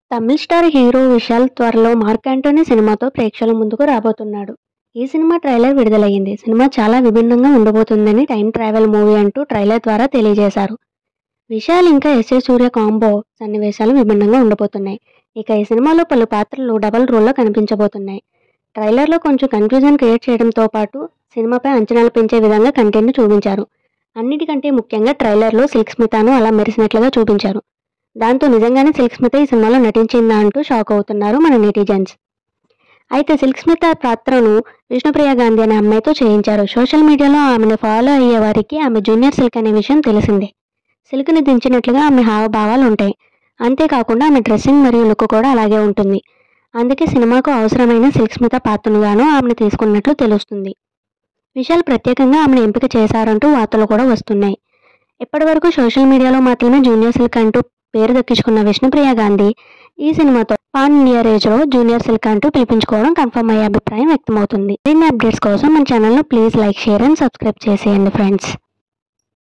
Tamil star hero Vishal త్వరలో mark Anthony సినిమాతో ప్రేక్షకుల ముందుకు రాబోతున్నాడు ఈ సినిమా ట్రైలర్ విడుదలయ్యింది సినిమా చాలా విభిన్నంగా ఉండబోతుందని టైం ట్రావెల్ మూవీ అంటూ ట్రైలర్ ద్వారా తెలియజేశారు విశాల్ ఇంకా ఎస్ఏ సూర్య కాంబో సన్నివేశాలు విభిన్నంగా ఉండబోతున్నాయి ఇక ఈ సినిమాలో పలు పాత్రలు డబల్ రోల్లో కనిపించబోతున్నాయి ట్రైలర్లో కొంచెం కన్ఫ్యూజన్ క్రియేట్ చేయడంతో పాటు సినిమాపై అంచనాలు పెంచే విధంగా కంటెంట్ను చూపించారు అన్నిటికంటే ముఖ్యంగా ట్రైలర్లో సిల్క్ స్మితాను అలా మెరిసినట్లుగా చూపించారు దాంతో నిజంగానే సిల్క్ స్మిత ఈ సినిమాలో నటించిందా అంటూ షాక్ అవుతున్నారు మన నెటిజన్స్ అయితే సిల్క్ స్మిత పాత్రను విష్ణుప్రియ గాంధీ అనే అమ్మాయితో చేయించారు సోషల్ మీడియాలో ఆమెను ఫాలో అయ్యే వారికి ఆమె జూనియర్ సిల్క్ అనే విషయం తెలిసిందే సిల్క్ని దించినట్లుగా ఆమె హావభావాలు ఉంటాయి అంతేకాకుండా ఆమె డ్రెస్సింగ్ మరియు లుక్ కూడా అలాగే ఉంటుంది అందుకే సినిమాకు అవసరమైన సిల్క్ స్మిత పాత్రనుగాను ఆమెను తీసుకున్నట్లు తెలుస్తుంది విశాల్ ప్రత్యేకంగా ఆమెను ఎంపిక చేశారంటూ వార్తలు కూడా వస్తున్నాయి ఇప్పటివరకు సోషల్ మీడియాలో మాత్రమే జూనియర్ సిల్క్ అంటూ పేరు దక్కించుకున్న విష్ణుప్రియ గాంధీ ఈ సినిమాతో పాన్ ఇండియా రేంజ్లో జూనియర్ సిల్క్ అంటూ పిలిపించుకోవడం కన్ఫర్మ్ అయ్యే అభిప్రాయం వ్యక్తమవుతుంది మరిన్ని అప్డేట్స్ కోసం మన ఛానల్ను please like share and subscribe చేసేయండి ఫ్రెండ్స్